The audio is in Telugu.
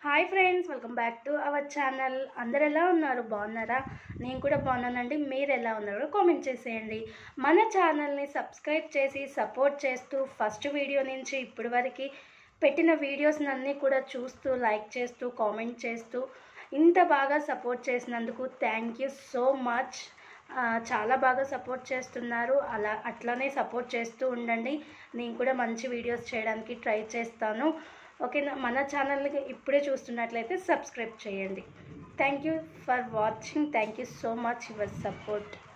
hi friends welcome back to our channel అందరు ఎలా ఉన్నారు బాగున్నారా నేను కూడా బాగున్నానండి మీరు ఎలా ఉన్నారో కామెంట్ చేసేయండి మన ఛానల్ని సబ్స్క్రైబ్ చేసి సపోర్ట్ చేస్తూ ఫస్ట్ వీడియో నుంచి ఇప్పటి వరకు పెట్టిన వీడియోస్ అన్నీ కూడా చూస్తూ లైక్ చేస్తూ కామెంట్ చేస్తూ ఇంత బాగా సపోర్ట్ చేసినందుకు థ్యాంక్ యూ సో మచ్ ఆ, చాలా బాగా సపోర్ట్ చేస్తున్నారు అలా అట్లానే సపోర్ట్ చేస్తూ ఉండండి నేను కూడా మంచి వీడియోస్ చేయడానికి ట్రై చేస్తాను ఓకేనా మన ఛానల్ని ఇప్పుడే చూస్తున్నట్లయితే సబ్స్క్రైబ్ చేయండి thank you for watching thank you so much your support